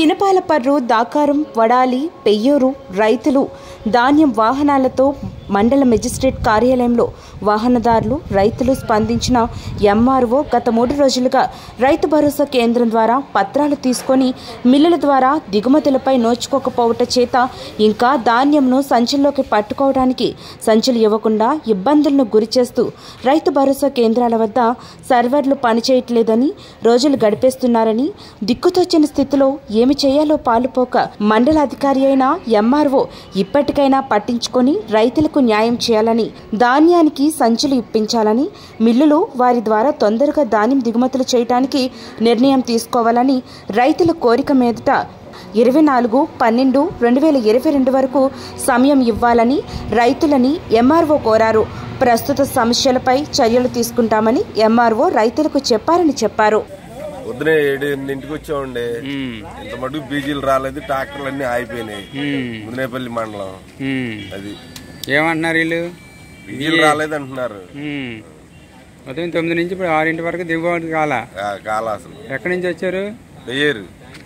చినపాలపర్రు దాకారం వడాలి పెయ్యూరు రైతులు ధాన్యం వాహనాలతో మండల మెజిస్ట్రేట్ కార్యాలయంలో వాహనదారులు రైతులు స్పందించిన ఎంఆర్ఓ గత మూడు రోజులుగా రైతు భరోసా కేంద్రం ద్వారా పత్రాలు తీసుకొని మిల్లుల ద్వారా దిగుమతులపై నోచుకోకపోవట చేత ఇంకా ధాన్యంను సంచుల్లోకి పట్టుకోవడానికి సంచులు ఇవ్వకుండా ఇబ్బందులను గురిచేస్తూ రైతు భరోసా కేంద్రాల వద్ద సర్వర్లు పనిచేయట్లేదని రోజులు గడిపేస్తున్నారని దిక్కుతోచని స్థితిలో ఏమి చేయాలో పాలుపోక మండల అధికారి అయిన ఎంఆర్ఓ ఇప్పటికైనా పట్టించుకొని రైతులకు న్యాయం చేయాలని ధాన్యానికి సంచులు ఇప్పించాలని మిల్లులు వారి ద్వారా తొందరగా ధాన్యం దిగుమతులు చేయడానికి నిర్ణయం తీసుకోవాలని రైతుల కోరిక మీదట ఇరవై నాలుగు పన్నెండు రెండు వేల ఇరవై రెండు వరకు సమయం ఇవ్వాలని రైతులని ఎంఆర్ఓ కోరారు ప్రస్తుత సమస్యలపై చర్యలు తీసుకుంటామని ఎంఆర్ఓ రైతులకు చెప్పారని చెప్పారు పొద్దునే ఏడు ఎనిమిదింటికి వచ్చామండి ఇంత మటుకు బీజీలు రాలేదు ట్రాక్టర్లు అన్ని ఆగిపోయినాయి ముదినేపల్లి మండలం ఉమ్. అది ఏమంటున్నారు వీళ్ళు బీజీలు రాలేదు అంటున్నారు ఉమ్. ఉదయం తొమ్మిది నుంచి ఇప్పుడు ఆరింటి వరకు దిగుబడి కాల కా- కాల అసలు ఎక్కడి నుంచి వచ్చారు వెయ్యేరు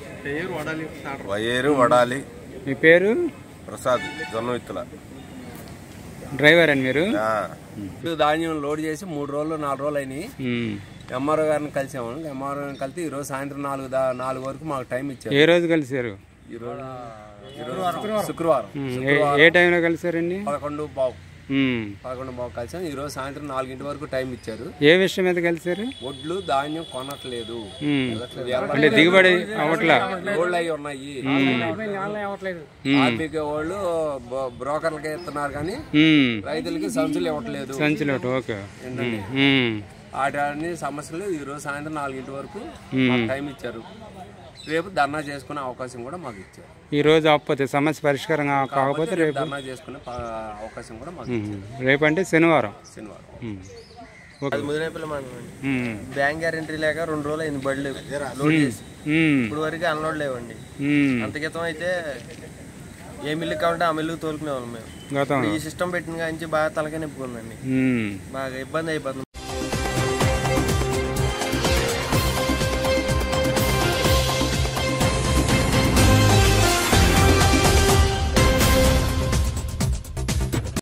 వయ్యేరు వడాలి మీ పేరు ప్రసాద్ జొన్న విత్తుల డ్రైవర్ అని మీరు ఆ, ఇప్పుడు ధాన్యం లోడ్ చేసి మూడు రోజులు నాలుగు రోజులు అయినాయి ఉమ్. ఎంఆర్ఓ గారిని కలిసాము ఎంఆర్ఓ గారిని కలిసి ఈరోజు సాయంత్రం నాలుగు దా- నాలుగు వరకు మాకు టైం ఇచ్చారు ఏ రోజు కలిసారు ఈరోజు ఈరోజు శుక్రవారం ఉమ్. ఏ- ఏ టైంలో కలిసారండి పదకొండు బావు ఉమ్. పదకొండు బావు కలిసాం ఈరోజు సాయంత్రం నాలుగింటి వరకు టైం ఇచ్చారు ఏ విషయం మీద కలిసారు ఒడ్లు ధాన్యం కొనట్లేదు ఉమ్. అంటే దిగుబడి అవట్లా లోడ్లు అయి ఉన్నాయి ఆర్బీకే వాళ్ళు బ- బ్రోకర్లకి ఇస్తున్నారు కానీ ఉమ్. రైతులకి సంచులు ఇవ్వట్లేదు సంచిలో ఓకే ఉమ్. ఉమ్. వాటి అన్ని సమస్యలు ఈరోజు సాయంత్రం నాలుగింటి వరకు మాకు టైం ఇచ్చారు రేపు ధర్నా చేసుకునే అవకాశం కూడా మాకు ఇచ్చారు ఈ రోజు అవ్వకపోతే సమస్య పరిష్కారం కా- కాకపోతే రేపు ధర్నా చేసుకునే ప- అవకాశం కూడా మాకు ఉమ్. రేపు అంటే శనివారం శనివారం ఉమ్. ఓకే ముదినేపల్లి మండలం అండి ఉమ్. బ్యాంక్ గ్యారెంటీ లేక రెండు రోజులు అయింది బళ్ళు లోడ్ చేసి ఉమ్. ఇప్పుడు వరకు అన్లోడ్ లేవండి ఉమ్. అంత క్రితం అయితే ఏ మిల్లు కావాలంటే ఆ మిల్లుకి తోలుకునే వాళ్ళం మేము గతం ఈ సిస్టమ్ పెట్టిన కాంచి బాగా తలకే నింపుకుందండి ఉమ్. బాగా ఇబ్బంది అయిపోతుంది